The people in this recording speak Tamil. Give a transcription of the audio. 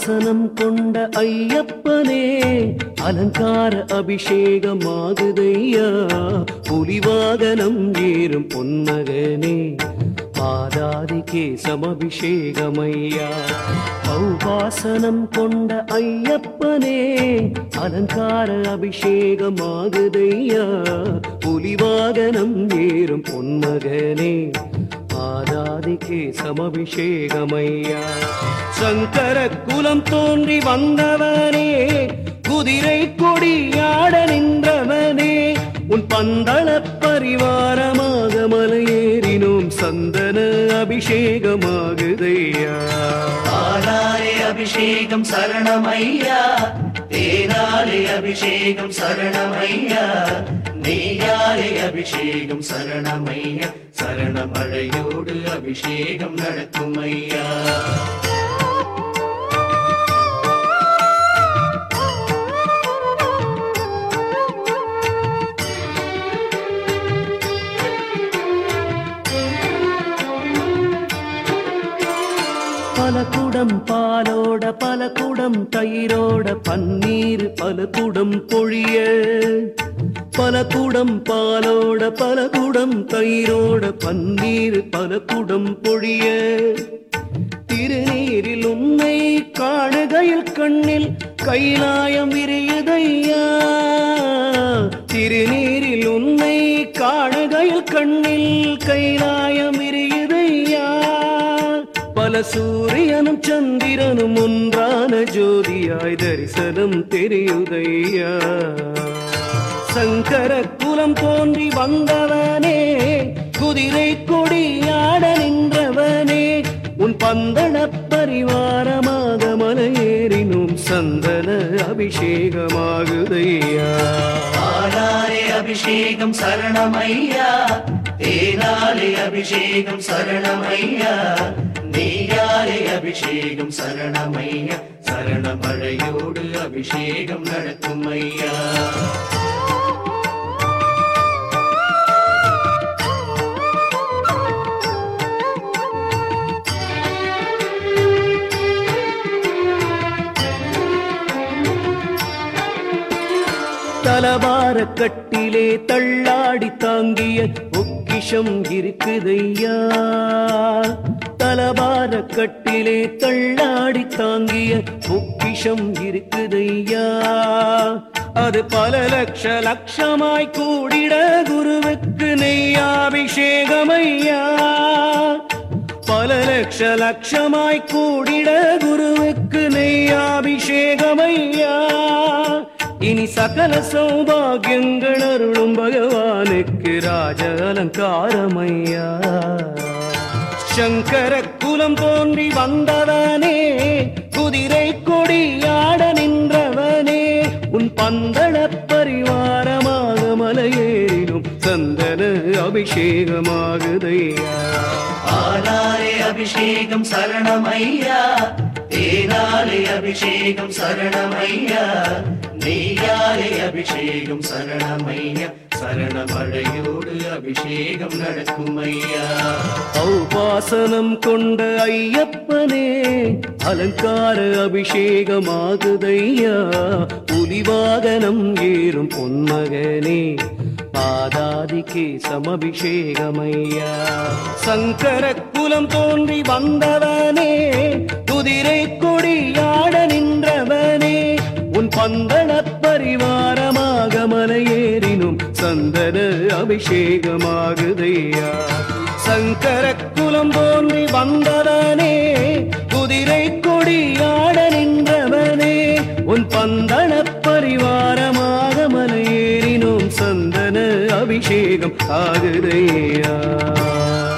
பாசனம் கொண்ட ஐயப்பனே அலங்கார அபிஷேகமாகுதையா புலிவாகனம் ஏறும் பொன்மகனே பாதாதி கேசமபிஷேகமையா பௌபாசனம் கொண்ட ஐயப்பனே அலங்கார அபிஷேகமாகுதையா புலிவாகனம் ஏறும் பொன்மகனே ஆதாதிக்கே சமபிஷேகமையா சங்கர குலம் தோன்றி வந்தவனே குதிரை கொடியாட நின்றவனே உன் பந்தள பரிவாரமாக மலையேறினோம் சந்தன அபிஷேகமாகுதையா பாலாலே அபிஷேகம் சரணமையா தேனாலே அபிஷேகம் சரணமையா நெய்யாலே அபிஷேகம் சரணமையா சரணமழையோடு அபிஷேகம் நடக்கும் ஐயா பல குடம் பாலோட பல குடம் தயிரோட பன்னீர் பல குடம் பொழிய பல குடம் பாலோட பல குடம் தயிரோட பன்னீர் பல குடம் பொழிய திருநீரில் உன்னை காணுகையில் கண்ணில் கைலாயம் விரியுதையா திருநீரில் உன்னை காணுகையில் கண்ணில் கைலாயம் விரியுதையா பல சூரியனும் சந்திரனும் ஒன்றான ஜோதியாய் தரிசனம் தெரியுதையா சங்கர குலம் தோன்றி வந்தவனே குதிரை கொடியாட நின்றவனே உன் பந்தள பரிவாரமாக மலையேறினும் சந்தன அபிஷேகமாகுதையா பாலாலே அபிஷேகம் சரணமையா தேனாலே அபிஷேகம் சரணமையா நெய்யாலே அபிஷேகம் சரணமையா சரணமழையோடு அபிஷேகம் நடக்கும் ஐயா தலபார கட்டிலே தள்ளாடி தாங்கிய பொக்கிஷம் இருக்குதையா தலபார கட்டிலே தள்ளாடி தாங்கிய பொக்கிஷம் இருக்குதையா அது பல லட்ச லட்சமாய் கூடிட குருவுக்கு நெய்யாபிஷேகமையா பல லட்ச லட்சமாய் கூடிட குருவுக்கு நெய்யாபிஷேகமையா இனி சகல சௌபாகியங்கள் அருளும் பகவானுக்கு ராஜ அலங்காரமையா சங்கர குலம் தோன்றி வந்தவனே குதிரை கொடியாட நின்றவனே உன் பந்தள பரிவாரமாக மலையேறினும் சந்தன அபிஷேகமாகுதையா பாலாலே அபிஷேகம் சரணமையா தேனாலே அபிஷேகம் சரணமையா நெய்யாலே அபிஷேகம் சரணமையா சரணமழையோடு அபிஷேகம் நடக்கும் ஐயா ஔபாசனம் கொண்ட ஐயப்பனே அலங்கார அபிஷேகமாகுதையா புலிவாகனம் ஏறும் பொன்மகனே பாதாதிக்கு சமபிஷேகமையா சங்கர குலம் தோன்றி வந்தவனே குதிரை கொடியாட நின்றவனே உன் பந்தள பரிவாரமாக மலையேறினும் சந்தன அபிஷேகமாகுதையா சங்கர குலம் தோன்றி வந்தவனே குதிரை கொடியாட நின்றவனே உன் பந்தள பரிவாரமாக மலையேறினோம் சந்தன அபிஷேகம் ஆகுதையா